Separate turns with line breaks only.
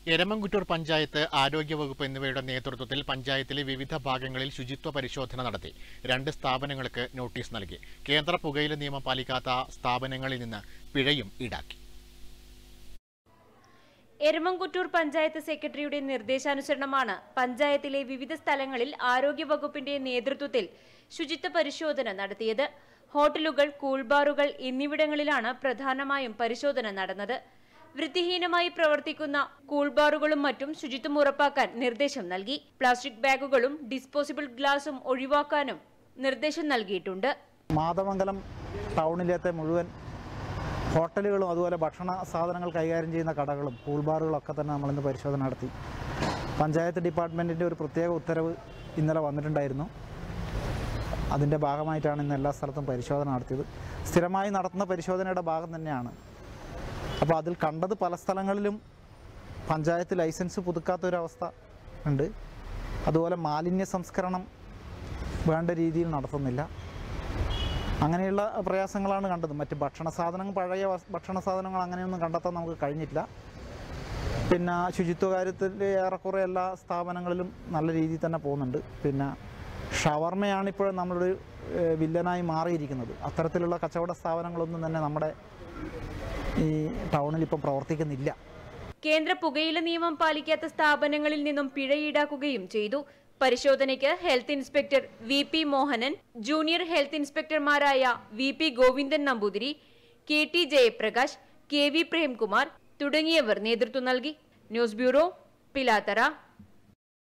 എരമംകുറ്റൂർ പഞ്ചായത്ത് ആരോഗ്യവകുപ്പ് എന്നിവയുടെ നേതൃത്വത്തിൽ പഞ്ചായത്തിലെ വിവിധ ഭാഗങ്ങളിൽ ശുചിത്വ പരിശോധന നടത്തി രണ്ട് സ്ഥാപനങ്ങൾക്ക് നോട്ടീസ് നൽകി കേന്ദ്ര പുകയില നിയമം പാലിക്കാത്ത സ്ഥാപനങ്ങളിൽ നിന്ന് പിഴയും ഈടാക്കി
എരമംകുറ്റൂർ പഞ്ചായത്ത് സെക്രട്ടറിയുടെ നിർദ്ദേശാനുസരണമാണ് പഞ്ചായത്തിലെ വിവിധ സ്ഥലങ്ങളിൽ ആരോഗ്യവകുപ്പിന്റെ നേതൃത്വത്തിൽ ശുചിത്വ പരിശോധന നടത്തിയത് ഹോട്ടലുകൾ കൂൾബാറുകൾ എന്നിവിടങ്ങളിലാണ് പ്രധാനമായും പരിശോധന നടന്നത് വൃത്തിഹീനമായി പ്രവർത്തിക്കുന്ന കൂൾബാറുകളും മറ്റും ശുചിത്വം ഉറപ്പാക്കാൻ നിർദ്ദേശം നൽകി പ്ലാസ്റ്റിക് ബാഗുകളും ഡിസ്പോസിബിൾ ഗ്ലാസും ഒഴിവാക്കാനും നിർദ്ദേശം നൽകിയിട്ടുണ്ട്
മാതമംഗലം ടൗണിലത്തെ മുഴുവൻ ഹോട്ടലുകളും അതുപോലെ ഭക്ഷണ സാധനങ്ങൾ കൈകാര്യം ചെയ്യുന്ന കടകളും കൂൾബാറുകളൊക്കെ തന്നെ നമ്മളിന്ന് പരിശോധന നടത്തി പഞ്ചായത്ത് ഡിപ്പാർട്ട്മെൻറ്റിൻ്റെ ഒരു പ്രത്യേക ഉത്തരവ് ഇന്നലെ വന്നിട്ടുണ്ടായിരുന്നു അതിൻ്റെ ഭാഗമായിട്ടാണ് ഇന്ന് എല്ലാ സ്ഥലത്തും പരിശോധന നടത്തിയത് സ്ഥിരമായി നടത്തുന്ന പരിശോധനയുടെ ഭാഗം തന്നെയാണ് അപ്പോൾ അതിൽ കണ്ടത് പല സ്ഥലങ്ങളിലും പഞ്ചായത്ത് ലൈസൻസ് പുതുക്കാത്തൊരവസ്ഥ ഉണ്ട് അതുപോലെ മാലിന്യ സംസ്കരണം വേണ്ട രീതിയിൽ നടത്തുന്നില്ല അങ്ങനെയുള്ള പ്രയാസങ്ങളാണ് കണ്ടത് മറ്റ് ഭക്ഷണ സാധനങ്ങൾ പഴയ വസ്- ഭക്ഷണ സാധനങ്ങൾ അങ്ങനെയൊന്നും കണ്ടെത്താൻ നമുക്ക് കഴിഞ്ഞിട്ടില്ല പിന്നെ ശുചിത്വ കാര്യത്തിൽ ഏറെക്കുറെ എല്ലാ സ്ഥാപനങ്ങളിലും നല്ല രീതിയിൽ തന്നെ പോകുന്നുണ്ട് പിന്നെ ഷവർമയാണ് ഇപ്പോൾ നമ്മളൊരു ഏഹ്, വില്ലനായി മാറിയിരിക്കുന്നത് അത്തരത്തിലുള്ള കച്ചവട സ്ഥാപനങ്ങളൊന്നും തന്നെ നമ്മുടെ ഈ ടൗണിൽ ഇപ്പം പ്രവർത്തിക്കുന്നില്ല
കേന്ദ്ര പുകയില നിയമം പാലിക്കാത്ത സ്ഥാപനങ്ങളിൽ നിന്നും പിഴ ഈടാക്കുകയും ചെയ്തു പരിശോധനയ്ക്ക് health inspector V P Mohanan junior health ഇൻസ്പെക്ടർമാരായ V P Govindan Namboothiri K T Jayaprakash K V Premkumar തുടങ്ങിയവർ നേതൃത്വം നൽകി ന്യൂസ് ബ്യൂറോ പിലാത്തറ